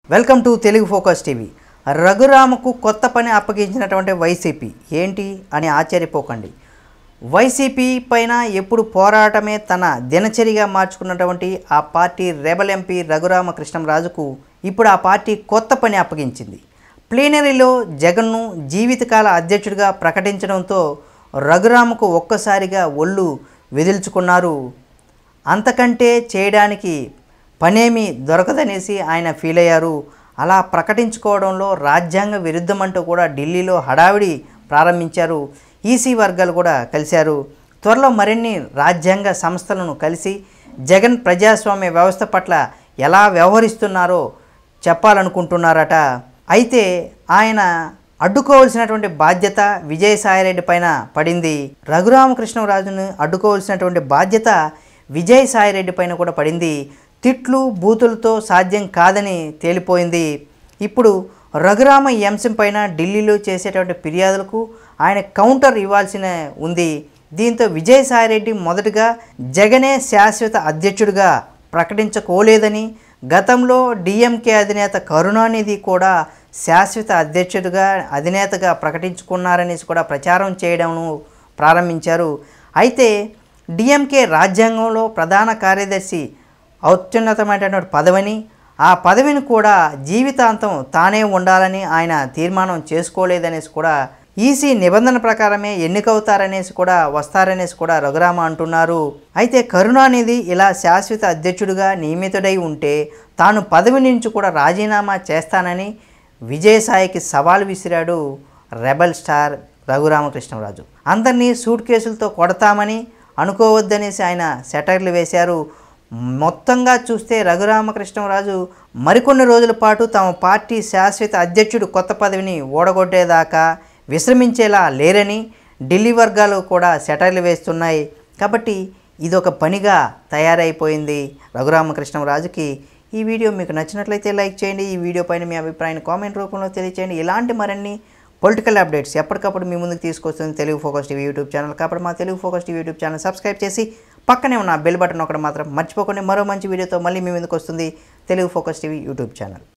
welcome to Telugu focus TV రఘురామకు కొత్త పని అప్పగించినటువంటి వైసీపీ ఏంటి అని ఆశ్చర్యపోకండి వైసీపీ పైన ఎప్పుడు పోరాటమే తన దినచరిగా మార్చుకున్నటువంటి ఆ పార్టీ రెబల్ ఎంపీ రఘురామకృష్ణంరాజుకు ఇప్పుడు ఆ పార్టీ కొత్త పని అప్పగించింది ప్లీనరీలో జగన్ను జీవితకాల అధ్యక్షుడిగా ప్రకటించడంతో రఘురామకు ఒక్కసారిగా ఒళ్ళు వెదిల్చుకున్నారు అంతకంటే చేయడానికి పనేమీ దొరకదనేసి ఆయన ఫీల్ అయ్యారు అలా ప్రకటించుకోవడంలో రాజ్యాంగ విరుద్ధమంటూ కూడా ఢిల్లీలో హడావిడి ప్రారంభించారు ఈసీ వర్గాలు కూడా కలిశారు త్వరలో మరిన్ని రాజ్యాంగ సంస్థలను కలిసి జగన్ ప్రజాస్వామ్య వ్యవస్థ పట్ల ఎలా వ్యవహరిస్తున్నారో చెప్పాలనుకుంటున్నారట అయితే ఆయన అడ్డుకోవాల్సినటువంటి బాధ్యత విజయసాయిరెడ్డి పైన పడింది రఘురామకృష్ణరాజును అడ్డుకోవాల్సినటువంటి బాధ్యత విజయసాయిరెడ్డి పైన కూడా పడింది తిట్లు బూతులతో సాధ్యం కాదని తేలిపోయింది ఇప్పుడు రఘురామ ఈ అంశం పైన ఢిల్లీలో చేసేటువంటి ఫిర్యాదులకు ఆయన కౌంటర్ ఇవ్వాల్సిన ఉంది దీంతో విజయసాయిరెడ్డి మొదటగా జగనే శాశ్వత అధ్యక్షుడిగా ప్రకటించుకోలేదని గతంలో డిఎంకే అధినేత కరుణానిధి కూడా శాశ్వత అధ్యక్షుడిగా అధినేతగా ప్రకటించుకున్నారనేసి కూడా ప్రచారం చేయడం ప్రారంభించారు అయితే డిఎంకే రాజ్యాంగంలో ప్రధాన కార్యదర్శి అత్యున్నతమైనటువంటి పదవిని ఆ పదవిని కూడా జీవితాంతం తానే ఉండాలని ఆయన తీర్మానం చేసుకోలేదనేసి కూడా ఈసీ నిబంధన ప్రకారమే ఎన్నికవుతారనేసి కూడా వస్తారనేసి కూడా రఘురామ అంటున్నారు అయితే కరుణానిధి ఇలా శాశ్వత అధ్యక్షుడిగా నియమితుడై ఉంటే తాను పదవి నుంచి కూడా రాజీనామా చేస్తానని విజయసాయికి సవాల్ విసిరాడు రెబల్ స్టార్ రఘురామకృష్ణరాజు అందరినీ సూట్ కేసులతో కొడతామని అనుకోవద్దనేసి ఆయన సెటర్లు వేశారు మొత్తంగా చూస్తే రఘురామకృష్ణరాజు మరికొన్ని రోజుల పాటు తమ పార్టీ శాశ్వత అధ్యక్షుడు కొత్త పదవిని ఓడగొట్టేదాకా విశ్రమించేలా లేరని ఢిల్లీ వర్గాలు కూడా సెటర్లు వేస్తున్నాయి కాబట్టి ఇదొక పనిగా తయారైపోయింది రఘురామకృష్ణరాజుకి ఈ వీడియో మీకు నచ్చినట్లయితే లైక్ చేయండి ఈ వీడియో పైన మీ అభిప్రాయాన్ని కామెంట్ రూపంలో తెలియచేయండి ఇలాంటి మరిన్ని పొలిటికల్ అప్డేట్స్ ఎప్పటికప్పుడు మీ ముందుకు తీసుకొస్తుంది Telugu focus TV YouTube channel కాబట్టి మా Telugu focus TV YouTube channel subscribe చేసి పక్కనే ఉన్న బెల్ బటన్ ఒకటి మాత్రం మర్చిపోకుండా మరో మంచి వీడియోతో మళ్ళీ మీ ముందుకు వస్తుంది Telugu focus TV YouTube channel